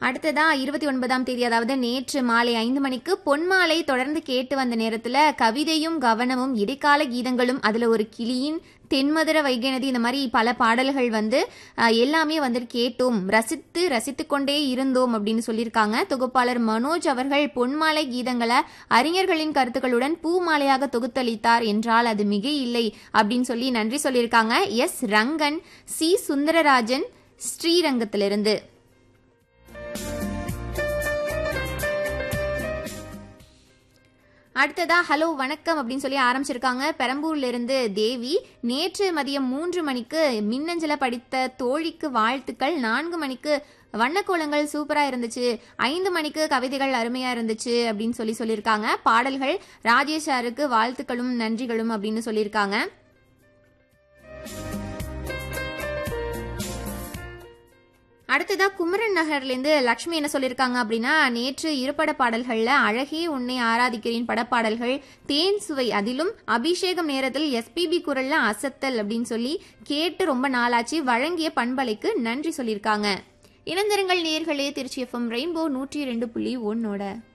அடுத்ததா இருபத்தி ஒன்பதாம் தேதி அதாவது நேற்று மாலை ஐந்து மணிக்கு பொன்மாலை தொடர்ந்து கேட்டு வந்த நேரத்துல கவிதையும் கவனமும் இடைக்கால கீதங்களும் அதுல ஒரு கிளியின் தென்மதுர வைகநதி இந்த மாதிரி பல பாடல்கள் வந்து அஹ், எல்லாமே வந்து கேட்டோம் ரசித்து ரசித்து கொண்டே இருந்தோம் அப்படின்னு சொல்லியிருக்காங்க தொகுப்பாளர் மனோஜ் அவர்கள் பொன்மாலை கீதங்களை அறிஞர்களின் கருத்துக்களுடன் பூமாலையாக தொகுத்தளித்தார் என்றால் அது மிக இல்லை அப்படின்னு சொல்லி நன்றி சொல்லியிருக்காங்க எஸ் ரங்கன் சி சுந்தரராஜன் ஸ்ரீரங்கத்திலிருந்து அடுத்ததா ஹலோ வணக்கம் அப்படின்னு சொல்லி ஆரம்பிச்சிருக்காங்க பெரம்பூர்ல இருந்து தேவி நேற்று மதியம் மூன்று மணிக்கு மின்னஞ்சல படித்த தோழிக்கு வாழ்த்துக்கள் நான்கு மணிக்கு வண்ணக்கோலங்கள் சூப்பரா இருந்துச்சு ஐந்து மணிக்கு கவிதைகள் அருமையா இருந்துச்சு அப்படின்னு சொல்லி சொல்லியிருக்காங்க பாடல்கள் ராஜேஷ் சாருக்கு வாழ்த்துக்களும் நன்றிகளும் அப்படின்னு சொல்லியிருக்காங்க அடுத்ததா குமரன் நகர்லேருந்து லக்ஷ்மி என்ன சொல்லியிருக்காங்க அப்படின்னா நேற்று இருபட பாடல்கள்ல அழகே உன்னை ஆராதிக்கிறேன் படப்பாடல்கள் தேன் சுவை அதிலும் அபிஷேகம் நேரத்தில் எஸ்பிபி குரல்ல அசத்தல் அப்படின்னு சொல்லி கேட்டு ரொம்ப நாளாச்சு வழங்கிய பண்பலைக்கு நன்றி சொல்லியிருக்காங்க இணைந்திருங்கள் நேர்களே திருச்சி எஃப்எம் ரெயின்போ நூற்றி ரெண்டு புள்ளி ஒன்னோட